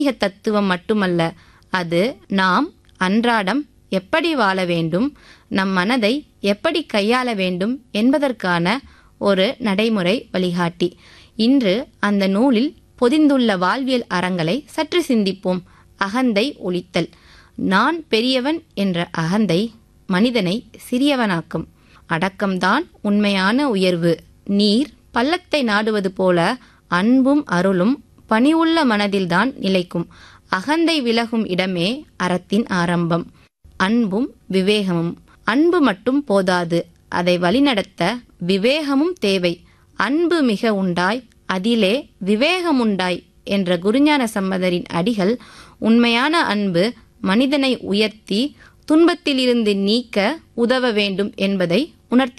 ஆன்மீக தத்துவம் மட்டுமல்ல அது நாம் அன்றாடம் எப்படி வாழ வேண்டும் நம் மனதை எப்படி கையாள வேண்டும் என்பதற்கான ஒரு நடைமுறை வழிகாட்டி இன்று அந்த நூலில் பொதிந்துள்ள வாழ்வியல் அறங்களை சற்று சிந்திப்போம் அகந்தை ஒழித்தல் நான் பெரியவன் என்ற அகந்தை மனிதனை சிறியவனாக்கும் அடக்கம்தான் உண்மையான உயர்வு நீர் பள்ளத்தை நாடுவது போல அன்பும் அருளும் பணிவுள்ள மனதில்தான் நிலைக்கும் அகந்தை விலகும் இடமே அறத்தின் ஆரம்பம் அன்பும் விவேகமும் அன்பு மட்டும் போதாது அதை வழிநடத்த விவேகமும் தேவை அன்பு மிக உண்டாய் அதிலே விவேகமுண்டாய் என்ற குருஞான சம்பந்தரின் அடிகள் உண்மையான அன்பு மனிதனை உயர்த்தி துன்பத்திலிருந்து நீக்க உதவ வேண்டும் என்பதை உணர்த்தி